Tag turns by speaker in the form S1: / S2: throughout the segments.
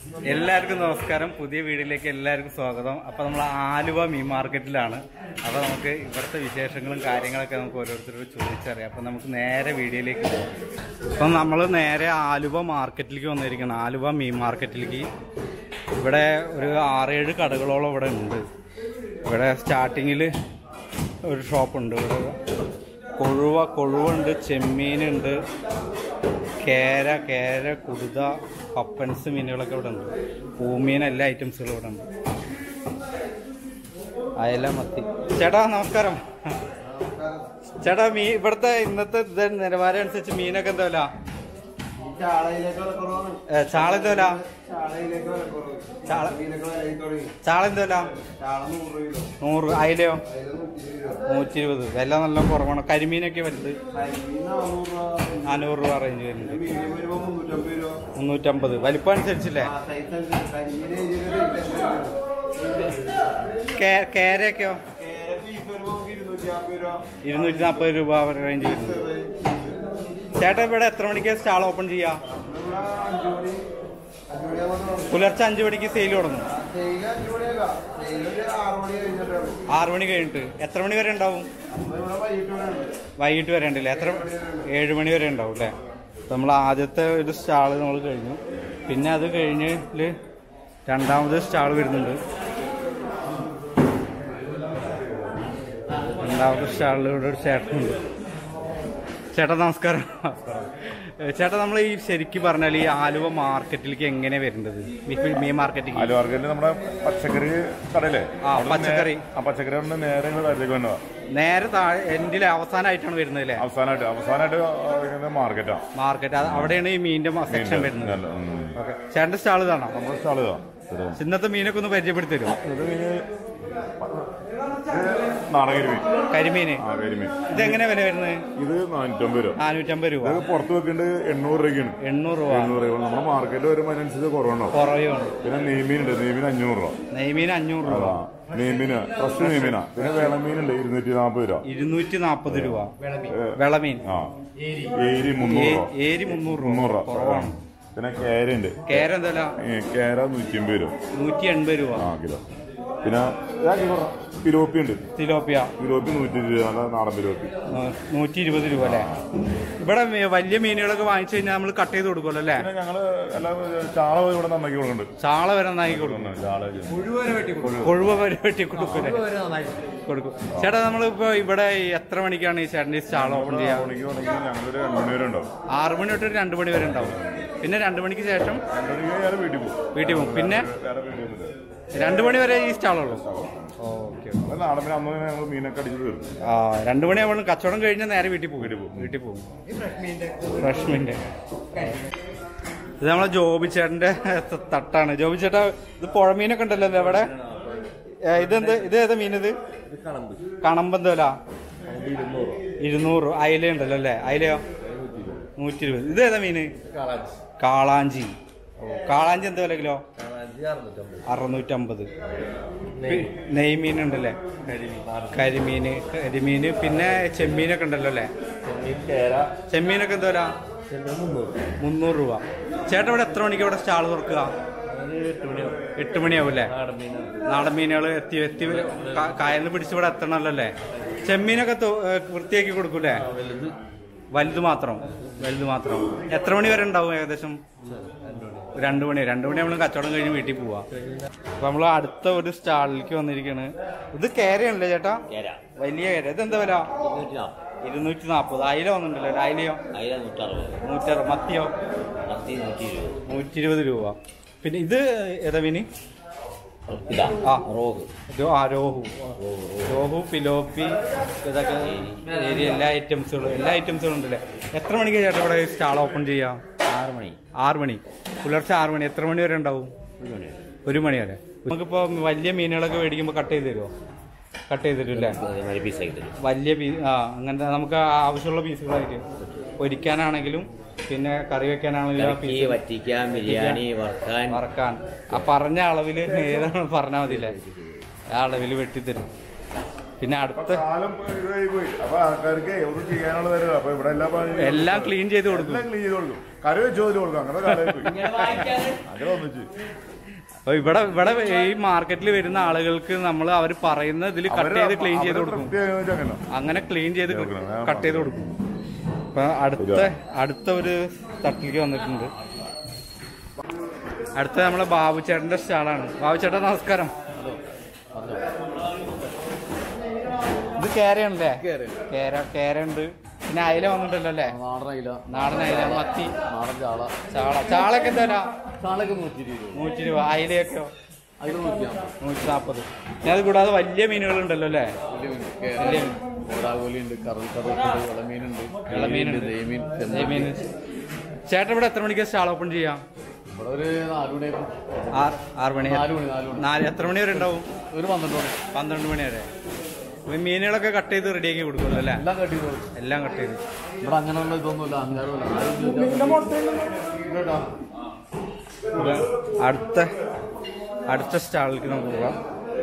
S1: എല്ലാവർക്കും നമസ്കാരം പുതിയ വീഡിയോയിലേക്ക് എല്ലാവർക്കും സ്വാഗതം അപ്പൊ നമ്മൾ ആലുവ മീൻ മാർക്കറ്റിലാണ് അപ്പൊ നമുക്ക് ഇവിടുത്തെ വിശേഷങ്ങളും കാര്യങ്ങളൊക്കെ നമുക്ക് ഓരോരുത്തരോട് ചോദിച്ചറിയാം അപ്പൊ നമുക്ക് നേരെ വീഡിയോയിലേക്ക് പോകാം അപ്പം നമ്മൾ നേരെ ആലുവ മാർക്കറ്റിലേക്ക് വന്നിരിക്കണം ആലുവ മീൻ മാർക്കറ്റിലേക്ക് ഇവിടെ ഒരു ആറേഴ് കടകളോളം ഇവിടെ ഉണ്ട് ഇവിടെ സ്റ്റാർട്ടിങ്ങിൽ ഒരു ഷോപ്പുണ്ട് ഇവിടെ കൊഴുവ കൊഴുവുണ്ട് ചെമ്മീനുണ്ട് കേര കേര കുടുത പപ്പൻസ് മീനുകളൊക്കെ ഇവിടെ ഉണ്ട് പൂമീൻ എല്ലാ ഐറ്റംസുകളും ഇവിടെ ഉണ്ട് അയല മത്തി ചേട്ടാ നമസ്കാരം ചേട്ടാ മീ ഇവിടുത്തെ ഇന്നത്തെ ഇത് നിലവാരം അനുസരിച്ച് മീനൊക്കെ എന്താ വില
S2: ചാളയിലേക്ക് വില കുറവാണ്
S1: ഏ, ചാള എന്താ വില
S2: ചാളയിലേക്ക് വില കുറവ്
S1: ചാള
S2: മീനൊക്കെ വില തുടങ്ങി
S1: ചാള എന്താ വില
S2: ചാള നൂറ് കിലോ
S1: നൂറ് അയിലയോ
S2: അതിൽ നൂറ്റി ഇരുപത് രൂപ
S1: നൂറ്റി ഇരുപത് വില നല്ല കുറവാണ് കരിമീനൊക്കെ വലുത്
S2: കരിമീൻ നാനൂറ് രൂപ
S1: നാനൂറ് രൂപ റേഞ്ച് വരുന്നുണ്ട്
S2: മീഡിയം വരുമ്പോൾ മുന്നൂറ്റമ്പത് രൂപ
S1: മുന്നൂറ്റമ്പത് വലിപ്പം അനുസരിച്ചില്ലേ
S2: ആ സൈസ് അനുസരിച്ച് കരിമീൻ ഇരുപത്
S1: കേ- കേരയൊക്കെയോ
S2: കേര പീസ് വരുമ്പോൾ നമുക്ക് ഇരുന്നൂറ്റി അമ്പത് രൂപ
S1: ഇരുന്നൂറ്റി നാൽപ്പത് രൂപ റേഞ്ച് വരുന്നുണ്ട് ചേട്ടാ ഇവിടെ എത്ര മണിക്ക് സ്റ്റാൾ ഓപ്പൺ ചെയ്യാ
S2: ഇവിടെ അഞ്ചു മണി അഞ്ചു മണിയാകുമ്പോൾ തുടങ്ങും
S1: പുലർച്ചെ അഞ്ചു മണിക്ക് സെയിൽ തുടങ്ങും
S2: തേയില അഞ്ചു മണിയല്ല തേയില ഒരു ആറ് മണി കഴിഞ്ഞിട്ടാണ്
S1: ആറു മണി കഴിഞ്ഞിട്ട് എത്ര മണി വരെ ഉണ്ടാവും
S2: നമ്മൾ ഇവിടെ വൈകിട്ട് വരെ ഉണ്ട്
S1: വൈകിട്ട് വരെ ഉണ്ടല്ലേ എത്ര ഏഴ് മണി വരെ ഉണ്ടാവും അല്ലേ നമ്മൾ ആദ്യത്തെ ഒരു സ്റ്റാള് നമ്മൾ കഴിഞ്ഞു പിന്നെ അത് കഴിഞ്ഞില് രണ്ടാമത് സ്റ്റാൾ വരുന്നുണ്ട് രണ്ടാമത്തെ സ്റ്റാളിൽ ഇവിടെ ഒരു ചേട്ടനുണ്ട് ചേട്ടാ നമസ്കാരം ഏ, ചേട്ടാ നമ്മൾ ഈ ശരിക്കും പറഞ്ഞാൽ ഈ ആലുവ മാർക്കറ്റിലേക്ക് എങ്ങനെ വരേണ്ടത് മീ- മീൻ മാർക്കറ്റിലേക്ക്
S3: ആലു മാർക്കറ്റിൽ നമ്മുടെ പച്ചക്കറി കടയില്ലേ
S1: ആ,
S3: അവിടെ
S1: പച്ചക്കറി.
S3: നേ- ആ പച്ചക്കറി കൊണ്ട് നേരെ ഇങ്ങോട്ട് വരലേക്ക് വന്നതാ
S1: നേരെ താഴെ എൻഡിൽ അവസാനമായിട്ടാണ് വരുന്നത് അല്ലേ
S3: അവസാനമായിട്ട് അവസാനമായിട്ട് വരുന്നത് മാർക്കറ്റാ
S1: മാർക്കറ്റ് അത് അവിടെയാണ് ഈ മീനിന്റെ സെക്ഷൻ വരുന്നത് ഓക്കെ ചേട്ടന്റെ സ്റ്റാൾ ഇതാണോ
S3: നമ്മുടെ സ്റ്റാൾ ഇതാ ഇത്
S1: ഇന്നത്തെ മീനൊക്കെ ഒന്ന് പരിചയപ്പെടുത്തി തരുമോ
S3: ഇത് മീന് ഇത് നാടകരിമീൻ
S1: കരിമീന്
S3: ആ കരിമീൻ
S1: ഇതെങ്ങനെ വില വരുന്നത്
S3: ഇത് നാനൂറ്റമ്പത് രൂപ
S1: നാനൂറ്റമ്പത് രൂപ
S3: ഇത് പുറത്ത് വെക്കേണ്ടത് എണ്ണൂറ് രൂപയ്ക്കാണ്
S1: എണ്ണൂറ് രൂപ
S3: എണ്ണൂറ് രൂപ നമ്മുടെ മാർക്കറ്റിൽ വരുമ്പോൾ അതിനനുസരിച്ച് കുറവുണ്ടാവും
S1: കുറവാണ്
S3: പിന്നെ നെയ്മീനുണ്ട് നെയ്മീൻ അഞ്ഞൂറ് രൂപ
S1: നെയ്മീൻ അഞ്ഞൂറ് രൂപ
S3: അതാ നെയ്മീന് ഫ്രഷ് നെയ്മീനാ പിന്നെ വെളമീനുണ്ട് ഇരുന്നൂറ്റി നാൽപ്പത് രൂപ
S1: ഇരുന്നൂറ്റി നാപ്പത് രൂപ വെളമീൻ
S3: ആ ഏരി മുന്നൂറ്
S1: ഏ-
S3: രൂപ
S1: ഏരി മുന്നൂറ്
S3: മുന്നൂറ്
S1: രൂപ
S3: രൂപ
S1: കുറവാണ്
S3: പിന്നെ കേരയുണ്ട്
S1: കേര എന്തല്ല
S3: ഏ, കേര നൂറ്റി അമ്പത് രൂപ
S1: നൂറ്റി എൺപത് രൂപ
S3: ആ കിലോ പിന്നെ പിലോപ്പി ഉണ്ട്
S1: തിലോപ്പിയ
S3: പിലോപ്പി നൂറ്റി ഇരുപത് രൂപ നല്ല നാടൻ പിലോപ്പി
S1: ആ, നൂറ്റി ഇരുപത് രൂപ അല്ലേ ഇവിടെ മീ- വലിയ മീനുകളൊക്കെ വാങ്ങിച്ചു കഴിഞ്ഞാൽ നമ്മൾ കട്ട് ചെയ്ത് കൊടുക്കുമല്ലോ അല്ലേ
S3: പിന്നെ ഞങ്ങള് എല്ലാം ചാള ഇവിടെ നന്നാക്കി കൊടുക്കുന്നുണ്ട്
S1: ചാള വരെ നന്നാക്കി കൊടുക്കും
S3: ചാള
S1: കൊഴുവ വരെ വെട്ടി കൊടുക്കൂലേ കൊടുക്കും ചേട്ടാ നമ്മളിപ്പോ ഇവിടെ എത്ര മണിക്കാണ് ഈ ചേട്ടൻ്റെ ഈ സ്റ്റാൾ ഓപ്പൺ ചെയ്യാ
S3: മണിക്ക് വേണമെങ്കിൽ ഞങ്ങളൊരു രണ്ട് മണി വരെ ഉണ്ടാവും
S1: ആറ് മണി തൊട്ട് രണ്ട് മണി വരെ ഉണ്ടാവും പിന്നെ രണ്ട് മണിക്ക് ശേഷം
S3: രണ്ട് മണിക്ക് വേറെ വീട്ടിൽ പോകും
S1: വീട്ടിൽ പോകും പിന്നെ
S3: വേറെ വീട്ടിൽ
S1: രണ്ട് മണി വരെ ഈ സ്റ്റാളുള്ളൂ ഓക്കെ
S3: അത് നാടൻ പിന്നെ അന്ന് ഞങ്ങൾ മീനൊക്കെ അടിച്ച് തീർക്കും
S1: ആ രണ്ട് മണിയാവുമ്പോൾ കച്ചവടം കഴിഞ്ഞാൽ നേരെ വീട്ടിൽ പോകും വീട്ടിൽ പോകും ഫ്രഷ് മീൻ്റെ ഇത് നമ്മളെ ജോബി ചേട്ടന്റെ തട്ടാണ് ജോബി ചേട്ടാ ഇത് പുഴമീനൊക്കെ ഉണ്ടല്ലോ അല്ലേ അവിടെ ഏ, ഇതെന്ത് ഇത് ഏതാ മീൻ ഇത് കണമ്പെന്തോ വില ഇരുന്നൂറ് അയില ഉണ്ടല്ലോ അല്ലേ അയിലയോ നൂറ്റി ഇരുപത് ഇത് ഏതാ മീന് കാളാഞ്ചി ഓ, കാളാഞ്ചി എന്താ വില കിലോ അറുന്നൂറ്റമ്പത് പി- നെയ്മീൻ ഉണ്ടല്ലേ കരിമീന് കരിമീന് പിന്നെ ചെമ്മീനൊക്കെ ഉണ്ടല്ലോ അല്ലേ ചെമ്മീനൊക്കെ എന്താ വില മുന്നൂറ് രൂപ ചേട്ടാ ഇവിടെ എത്ര മണിക്ക് ഇവിടെ സ്റ്റാൾ തുറക്കുക എട്ട് മണിയാവും അല്ലേ നാടൻ മീനുകൾ എത്തി എത്തി ക- കായലിൽ പിടിച്ച് ഇവിടെ എത്തണമല്ലോ അല്ലേ ചെമ്മീനൊക്കെ തു- ഏ, വൃത്തിയാക്കി കൊടുക്കൂലേ വലുത് മാത്രം വലുത് മാത്രം എത്ര മണി വരെ ഉണ്ടാവും ഏകദേശം രണ്ടു മണി രണ്ടു മണി നമ്മൾ കച്ചവടം കഴിഞ്ഞ് വീട്ടിൽ പോവാ അപ്പൊ നമ്മൾ അടുത്ത ഒരു സ്റ്റാളിലേക്ക് വന്നിരിക്കാണ് ഇത് കേരയാണല്ലേ ചേട്ടാ വലിയ കേര ഇതെന്താ വില ഇരുന്നൂറ്റി നാപ്പത് അയില വന്നിട്ടുണ്ടല്ലോ അയിലയോ
S4: അതില നൂറ്ററുപത്
S1: നൂറ്ററുപത് മത്തിയോ
S4: പത്തി നൂറ്റി ഇരുപത്
S1: നൂറ്റി ഇരുപത് രൂപ പിന്നെ ഇത് ഏതാ മീന്
S4: ഇതാ
S1: ആ.
S4: റോഗ്
S1: രോ- ആ രോഹു രോഹു പിലോപ്പി ഇതൊക്കെ ഏരിയ എല്ലാ ഐറ്റംസുകളും എല്ലാ ഐറ്റംസുകളും ഉണ്ടല്ലേ എത്ര മണിക്ക് ചേട്ടാ ഇവിടെ സ്റ്റാൾ ഓപ്പൺ ചെയ്യാം
S4: ആറ് മണി
S1: ആറ് മണി പുലർച്ചെ ആറ് മണി എത്ര മണി വരെ ഉണ്ടാവും
S4: ഒരു മണി
S1: ഒരു മണി വരെ നമുക്കിപ്പോ വലിയ മീനുകളൊക്കെ മേടിക്കുമ്പോൾ കട്ട് ചെയ്ത് തരുമോ കട്ട് ചെയ്ത് തരും അല്ലേ
S4: അതേമാതിരി പീസാക്കി തരും
S1: വലിയ പീ ആ അങ്ങനത്തെ നമുക്ക് ആവശ്യമുള്ള പീസുകളായിട്ട് പൊരിക്കാനാണെങ്കിലും പിന്നെ കറി വെക്കാനാണെങ്കിലും ആ
S4: കലക്കി
S1: പീസ്
S4: വറ്റിക്കാൻ ബിരിയാണി വറുക്കാൻ
S1: വറക്കാൻ ആ പറഞ്ഞ അളവിൽ ഏതാണ് പറഞ്ഞാൽ മതിയില്ലേ ആ അളവിൽ വെട്ടിത്തരും പിന്നെ അടുത്ത
S3: കാലം ഇതായി പോയി അപ്പൊ ആൾക്കാർക്ക് ഒന്നും ചെയ്യാനുള്ള തരില്ല അപ്പൊ ഇവിടെ എല്ലാ പണിയും
S1: എല്ലാം ക്ലീൻ ചെയ്ത് കൊടുക്കും
S3: എല്ലാം ക്ലീൻ ചെയ്ത് കൊടുക്കും കറി വെച്ച് ചെയ്ത് കൊടുക്കും അങ്ങനെ കാലമായി പോയി അങ്ങനെ ഒന്നിച്ച്
S1: അപ്പൊ ഇവിടെ ഇവിടെ ഈ മാർക്കറ്റിൽ വരുന്ന ആളുകൾക്ക് നമ്മൾ അവർ പറയുന്ന ഇതിൽ കട്ട് ചെയ്ത് ക്ലീൻ ചെയ്ത് കൊടുക്കും
S3: അങ്ങനെ
S1: അങ്ങനെ ക്ലീൻ ചെയ്ത്
S3: കൊടുക്കണം. ആ,
S1: കട്ട് ചെയ്ത് കൊടുക്കും അപ്പൊ അടുത്ത അടുത്ത ഒരു തട്ടിലേക്ക് വന്നിട്ടുണ്ട് അടുത്ത നമ്മളെ ബാബു ചേട്ടന്റെ സ്റ്റാളാണ് ബാബു ചേട്ടാ നമസ്കാരം ഇത് കേരയാണല്ലേ കേര കേരയുണ്ട് പിന്നെ അയില വന്നിട്ടല്ലോ അല്ലേ
S5: നാടൻ അയില
S1: നാടൻ അയില മത്തി
S5: നാടൻ ചാള
S1: ചാള ചാളൊക്കെ എന്താ
S5: ചാളക്ക് നൂറ്റി ഇരുപത് രൂപ
S1: നൂറ്റി രൂപ അയിലയൊക്കെയോ
S5: അതിൽ നൂറ്റി അമ്പത്
S1: നൂറ്റി നാൽപ്പത് പിന്നെ അത് കൂടാതെ വലിയ മീനുകളുണ്ടല്ലോ അല്ലേ
S5: വലിയ മീൻ
S1: വലിയ
S5: കേരള ഓടാകോലി ഉണ്ട് കറൽ കറുപ്പുണ്ട് ഇളമീനുണ്ട്
S1: ഇളമീനുണ്ട്.
S5: നെയ്മീൻ
S1: നെയ്മീൻ ചേട്ടൻ ഇവിടെ എത്ര മണിക്ക് സ്റ്റാൾ ഓപ്പൺ ചെയ്യാം
S5: ഇവിടെ ഒരു നാല് മണിയായിരുന്നു
S1: ആറ് ആറ് മണി
S5: നാല് മണി നാല് മണി
S1: നാല് എത്ര മണി വരെ ഉണ്ടാവും
S5: ഒരു പന്ത്രണ്ട് മണി
S1: പന്ത്രണ്ട് മണി വരെ അപ്പൊ ഈ മീനുകളൊക്കെ കട്ട് ചെയ്ത് റെഡിയാക്കി കൊടുക്കുമല്ലോ അല്ലേ
S5: എല്ലാം കട്ടി കൊടുക്കും
S1: എല്ലാം കട്ട് ചെയ്ത്
S5: ഇവിടെ അങ്ങനെയുള്ള ഇതൊന്നുമില്ല അഹങ്കാരമില്ല ആരും ചോദിച്ചാൽ
S1: ഇവിടെ അടുത്ത അടുത്ത സ്റ്റാളിലേക്ക് നമുക്ക് പോകാം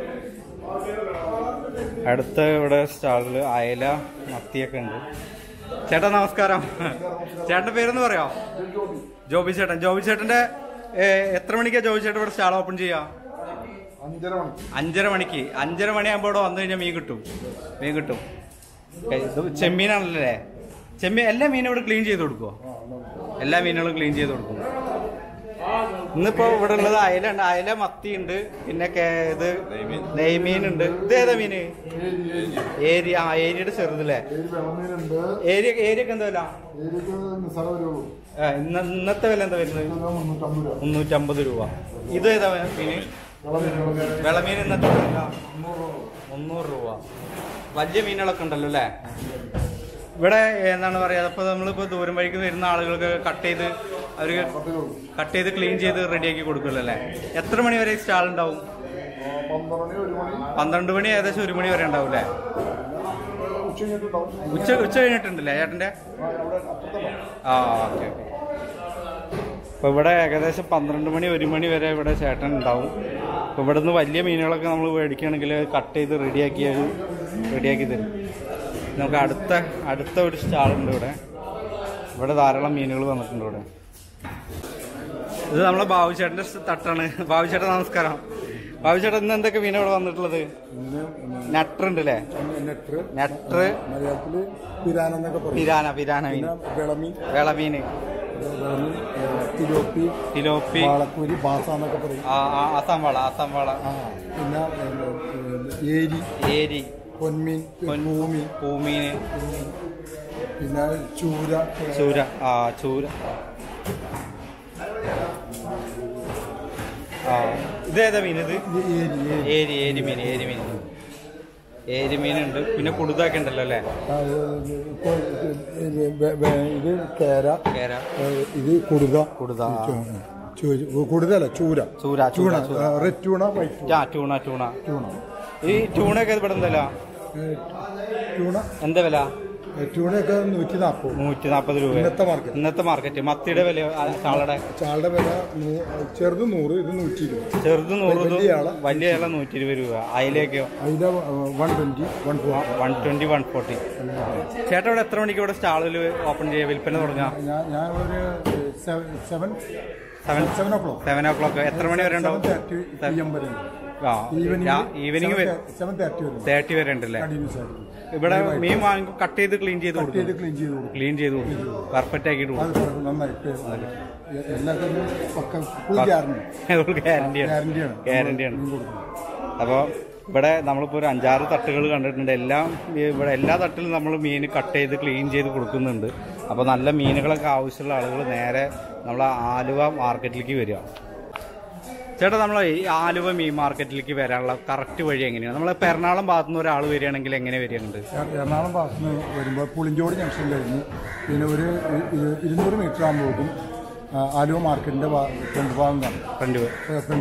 S1: അടുത്ത ഇവിടെ സ്റ്റാളിൽ അയല മത്തിയൊക്കെ ഉണ്ട് ചേട്ടാ നമസ്കാരം ചേട്ടന്റെ പേരൊന്ന് പറയോ ജോബി ചേട്ടൻ ജോബി ചേട്ടന്റെ ഏ, എത്ര മണിക്കാ ജോബി ചേട്ടൻ ഇവിടെ സ്റ്റാൾ ഓപ്പൺ ചെയ്യാ
S2: അഞ്ചര മണി
S1: അഞ്ചര മണിക്ക് അഞ്ചര മണിയാകുമ്പോൾ ഇവിടെ വന്നു കഴിഞ്ഞാൽ മീൻ കിട്ടും മീൻ കിട്ടും ഏ, ഇത് ചെമ്മീനാണല്ലേ ചെമ്മീൻ എല്ലാ മീനും ഇവിടെ ക്ലീൻ ചെയ്ത് കൊടുക്കുമോ എല്ലാ മീനുകളും ക്ലീൻ ചെയ്ത് കൊടുക്കും ഇന്നിപ്പോ ഇവിടെ ഉള്ളത് അയല ഉണ്ട് അയല മത്തി ഉണ്ട് പിന്നെ കേ- ഇത് നെയ്മീൻ ഉണ്ട് ഇത് ഏതാ മീന് ഏരി ആ ഏരിയുടെ ചെറുതല്ലേ
S2: ഏഴ് വെള്ളമീനുണ്ട്
S1: ഏരിയ ഏരിയൊക്കെ എന്താ വില
S2: ഏരിയക്ക് നിസ്സാര വരുള്ളൂ
S1: ആ, ഇന്ന ഇന്നത്തെ വില എന്താ വരുന്നത്
S2: മുന്നൂറ്റമ്പത് രൂപ
S1: മുന്നൂറ്റമ്പത് രൂപ ഇത് ഏതാ മീന്
S2: വെള്ളമീൻ വെള്ളമീൻ
S1: വിളമീൻ ഇന്നത്തെ വില മുന്നൂറ് രൂപ വലിയ മീനുകളൊക്കെ ഉണ്ടല്ലോ അല്ലേ ഇവിടെ എന്താണ് പറയാ അപ്പൊ നമ്മളിപ്പോ ദൂരം വഴിക്ക് വരുന്ന ആളുകൾക്ക് കട്ട് ചെയ്ത് അവർക്ക് കട്ട് ചെയ്ത് ക്ലീൻ ചെയ്ത് റെഡിയാക്കി കൊടുക്കുമല്ലോ അല്ലേ എത്ര മണി വരെ സ്റ്റാൾ ഉണ്ടാവും
S2: പന്ത്രണ്ട് മണി ഒരു മണി
S1: പന്ത്രണ്ട് മണി ഏകദേശം ഒരു മണി വരെ ഉണ്ടാവും അല്ലേ
S2: ഉച്ച കഴിഞ്ഞിട്ടുണ്ടാവും
S1: ഉച്ച ഉച്ച കഴിഞ്ഞിട്ടുണ്ടല്ലേ ചേട്ടന്റെ
S2: അവിടെ അപ്പുറത്തുണ്ടാവും
S1: ആ ഓക്കെ ഓക്കെ അപ്പൊ ഇവിടെ ഏകദേശം പന്ത്രണ്ട് മണി ഒരു മണി വരെ ഇവിടെ ചേട്ടൻ ഉണ്ടാവും അപ്പൊ ഇവിടെ നിന്ന് വലിയ മീനുകളൊക്കെ നമ്മൾ മേടിക്കുകയാണെങ്കിൽ കട്ട് ചെയ്ത് റെഡിയാക്കി റെഡിയാക്കി തരും നമുക്ക് അടുത്ത അടുത്ത ഒരു സ്റ്റാളുണ്ട് ഇവിടെ ഇവിടെ ധാരാളം മീനുകൾ വന്നിട്ടുണ്ട് ഇവിടെ ഇത് നമ്മളെ ബാബുചേട്ടന്റെ തട്ടാണ് ബാബുചേട്ടൻ നമസ്കാരം ബാബുചേട്ടൻ ഇന്ന് എന്തൊക്കെ മീനാ ഇവിടെ വന്നിട്ടുള്ളത് നട്ടർ ഉണ്ട് അല്ലേ
S2: നെറ്റ്
S1: നട്ടർ
S2: മലയാളത്തില് പിരാനെന്നൊക്കെ പറയും
S1: പിരാന പിരാന മീൻ
S2: പിന്നെ വിളമീൻ
S1: വിളമീന്
S2: വിളമീൻ തിലോപ്പി
S1: തിലോപ്പി
S2: വാളക്കൂരി ബാസ എന്നൊക്കെ പറയും
S1: ആ ആ, ആസാം വാള ആസാം വാള
S2: ആ പിന്നെ ഏ, ഏരി
S1: ഏരി
S2: പൊന്മീൻ
S1: പൊൻ-
S2: ഭൂമി
S1: പൂമീന്
S2: പിന്നെ ചൂര
S1: ചൂര ആ ചൂര ആ ഇതേതാ മീൻ ഇത്
S2: ഇത് ഏരി ഏരി
S1: ഏരി ഏരി മീൻ ഏരി മീൻ ഏരി മീനുണ്ട് പിന്നെ കുടുതൊക്കെ ഉണ്ടല്ലോ അല്ലേ
S2: ആ, ഇത് ഇപ്പൊ ഇത് വെ- വെ- ഇത് കേര
S1: കേര
S2: ഏ, ഇത് കുടുത
S1: കുടുത, ആ.
S2: കുടുതല്ല ചൂര
S1: ചൂര
S2: ചൂണ
S1: ചൂര ചൂര
S2: റെഡ് ടൂണ വൈറ്റ്
S1: ആ ടൂണ ടൂണ
S2: ടൂണ
S1: ഈ ടൂണൊക്കെ ഇവിടെ എന്താ വില?
S2: ഏ, ടൂണ
S1: എന്താ വില
S2: ഏ, ടൂണയൊക്കെ നൂറ്റി നാൽപ്പത്
S1: നൂറ്റി നാൽപ്പത് രൂപ
S2: ഇന്നത്തെ മാർക്കറ്റ്
S1: ഇന്നത്തെ മാർക്കറ്റ് മത്തിയുടെ വില ആ, ചാളയുടെ
S2: ചാളുടെ വില നൂ- ചെറുത് നൂറ് ഇത് നൂറ്റി ഇരുപത്
S1: ചെറുത് നൂറ്
S2: വലിയ ആള്?
S1: വലിയ ആളെ നൂറ്റി ഇരുപത് രൂപ അയിലേക്കോ
S2: അതിന്റെ one twenty one forty
S1: one twenty one forty ചേട്ടാ ഇവിടെ എത്ര മണിക്ക് ഇവിടെ സ്റ്റാളിൽ ഓപ്പൺ ചെയ്യുക വിൽപ്പന തുടങ്ങാം
S2: ഞാൻ ഞാൻ ഒരു seven seven
S1: seven
S2: seven o'clock
S1: seven o'clock എത്ര മണി വരെ ഉണ്ടാവും
S2: തേർട്ടി പി എം വരെ
S1: ആ ഈവനിങ്
S2: സെവൻ തേർട്ടി വരെ
S1: തേർട്ടി വരെ ഉണ്ടല്ലേ
S2: കണ്ടിന്യൂസ് ആയിട്ട്
S1: ഇവിടെ മീൻ വാങ്ങി കട്ട് ചെയ്ത് ക്ലീൻ ചെയ്ത്
S2: കട്ട് ചെയ്ത്
S1: കൊടുക്കും
S2: ക്ലീൻ ചെയ്ത് കൊടുക്കും
S1: ക്ലീൻ ചെയ്ത് കൊടുക്കും പെർഫെക്റ്റ് ആക്കിയിട്ട്
S2: അത്
S1: കൊടുക്കും
S2: നന്നായിട്ട് എല്ലാത്തിനും ഒക്കെ ഫുൾ ഗ്യാരണ്ടി
S1: ഗ്യാരണ്ടിയാണ്
S2: ഗ്യാരണ്ടിയാണ്
S1: ഗ്യാരണ്ടിയാണ്
S2: മീൻ കൊടുക്കുന്നത്
S1: അപ്പോൾ ഇവിടെ നമ്മളിപ്പോൾ ഒരു അഞ്ചാറ് തട്ടുകൾ കണ്ടിട്ടുണ്ട് എല്ലാം ഈ ഇവിടെ എല്ലാ തട്ടിലും നമ്മൾ മീൻ കട്ട് ചെയ്ത് ക്ലീൻ ചെയ്ത് കൊടുക്കുന്നുണ്ട് അപ്പോൾ നല്ല മീനുകളൊക്കെ ആവശ്യമുള്ള ആളുകൾ നേരെ നമ്മളെ ആലുവ മാർക്കറ്റിലേക്ക് വരിക ചേട്ടാ നമ്മൾ ഈ ആലുവ മീൻ മാർക്കറ്റിലേക്ക് വരാനുള്ള കറക്റ്റ് വഴി എങ്ങനെയാണ് നമ്മൾ എറണാകുളം ഭാഗത്തു നിന്ന് ഒരാൾ വരികയാണെങ്കിൽ എങ്ങനെ വരികയുണ്ട്
S2: എ- എറണാകുളം ഭാഗത്ത് നിന്ന് വരുമ്പോൾ പുളിഞ്ചോട് ജംഗ്ഷനിലായിരുന്നു പിന്നെ ഒരു ഇ- ഇ- ഇരുന്നൂറ് മീറ്റർ ആകുമ്പോഴേക്കും ആ, ആലുവ മാർക്കറ്റിന്റെ ഭാ- ഫ്രണ്ട് ഭാഗം കാണും
S1: ഫ്രണ്ട്
S2: ഏ, ഫ്രണ്ട് ഭാഗം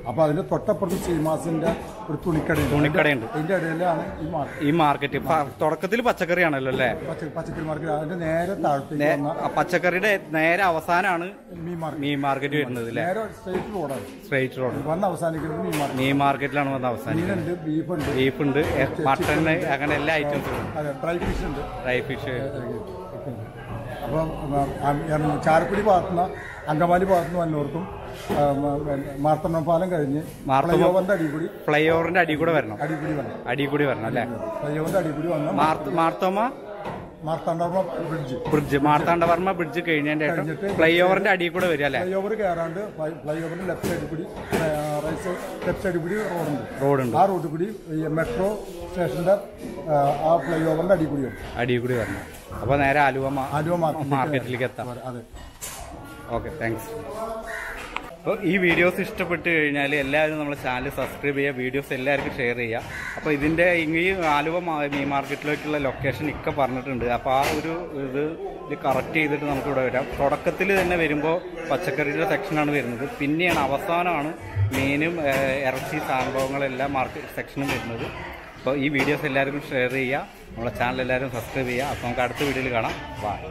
S2: അപ്പൊ അതിന്റെ തൊട്ടപ്പുറത്ത് സീമാസിന്റെ ഒരു തുണിക്കടയുണ്ട്
S1: തുണിക്കടയുണ്ട്.
S2: അതിന്റെ ഇടയിലാണ് ഈ മാർക്കറ്റ്
S1: ഈ മാർക്കറ്റ് തുടക്കത്തിൽ പച്ചക്കറിയാണല്ലോ അല്ലേ
S2: പച്ച- പച്ചക്കറി മാർക്കറ്റ് അതിന്റെ നേരെ താഴത്തേക്ക്
S1: നേ-
S2: വന്ന
S1: ആ പച്ചക്കറിയുടെ നേരെ അവസാനമാണ്
S2: മീൻ മാർക്കറ്റ്
S1: മീൻ മാർക്കറ്റ് വരുന്നത് അല്ലേ
S2: നേരെ സ്ട്രേറ്റ് റോഡാണ്
S1: സ്ട്രൈറ്റ് റോഡ്
S2: വന്ന് അവസാനിക്കുന്നത് മീൻ മാർക്കറ്റ്
S1: മീൻ മാർക്കറ്റിലാണ് വന്ന് അവസാനിക്കുന്നത്
S2: മീനുണ്ട് ബീഫുണ്ട്
S1: ബീഫ് ഉണ്ട് മട്ടൺ അങ്ങനെ എല്ലാ ഐറ്റംസും ഉണ്ട്
S2: അതെ ഡ്രൈ ഫിഷ് ഉണ്ട്
S1: ഡ്രൈ ഫിഷ്
S2: അപ്പം ചാരക്കുടി ഭാഗത്തുനിന്ന് അങ്കമാലി ഭാഗത്തുനിന്ന് വന്നവർക്കും മാർത്തമ്മ പാലം കഴിഞ്ഞ്
S1: മാർത്തമ്മ-
S2: ഫ്ലൈഓവറിന്റെ അടി കൂടി
S1: ഫ്ലൈ ഓവറിന്റെ അടി കൂടെ വരണം
S2: അടി കൂടി വന്നു
S1: അടി കൂടി വരണം അല്ലേ
S2: ഫ്ലൈഓവറിന്റെ അടി കൂടി വന്ന
S1: Martha Marthoma
S2: Marthandavarma bridge
S1: bridge Marthandavarma bridge കഴിഞ്ഞതിന്റെ ശേഷം
S2: കഴിഞ്ഞിട്ട്
S1: ഫ്ലൈ ഓവറിന്റെ അടി കൂടെ വരിക അല്ലേ
S2: ഫ്ലൈ ഓവർ കയറാണ്ട് ഫ്ലൈ ഓവറിന്റെ ലെഫ്റ്റ് സൈഡിൽ കൂടി റൈറ്റ് ലെഫ്റ്റ് സൈഡിൽ കൂടി റോഡുണ്ട്
S1: റോഡുണ്ട്
S2: ആ റോഡിൽ കൂടി ഈ മെട്രോ സ്റ്റേഷന്റെ ആ, ആ ഫ്ലൈ ഓവറിന്റെ അടി കൂടി വരും
S1: അടി കൂടി വരണം അപ്പൊ നേരെ ആലുവ മാ-
S2: ആലുവ മാർക്കറ്റിലേക്ക്
S1: മാർക്കറ്റിലേക്ക് എത്താം
S2: അതെ
S1: ഓക്കെ താങ്ക്സ് അപ്പോൾ ഈ വീഡിയോസ് ഇഷ്ടപ്പെട്ട് കഴിഞ്ഞാൽ എല്ലാവരും നമ്മുടെ ചാനൽ സബ്സ്ക്രൈബ് ചെയ്യുക വീഡിയോസ് എല്ലാവർക്കും ഷെയർ ചെയ്യുക അപ്പോൾ ഇതിൻ്റെ ഈ ആലുവ മാ- മീൻ മാർക്കറ്റിലേക്കുള്ള ലൊക്കേഷൻ ഇക്ക പറഞ്ഞിട്ടുണ്ട് അപ്പോൾ ആ ഒരു ഇത് ഇത് കറക്റ്റ് ചെയ്തിട്ട് നമുക്ക് ഇവിടെ വരാം തുടക്കത്തിൽ തന്നെ വരുമ്പോൾ പച്ചക്കറിയുടെ സെക്ഷനാണ് വരുന്നത് പിന്നെയാണ് അവസാനമാണ് മീനും ഏഹ്, ഇറച്ചി സംഭവങ്ങളെല്ലാം മാർക്കറ്റ് സെക്ഷനും വരുന്നത് അപ്പോൾ ഈ വീഡിയോസ് എല്ലാവർക്കും ഷെയർ ചെയ്യുക നമ്മളെ ചാനൽ എല്ലാവരും സബ്സ്ക്രൈബ് ചെയ്യുക അപ്പോൾ നമുക്ക് അടുത്ത വീഡിയോയിൽ കാണാം ബൈ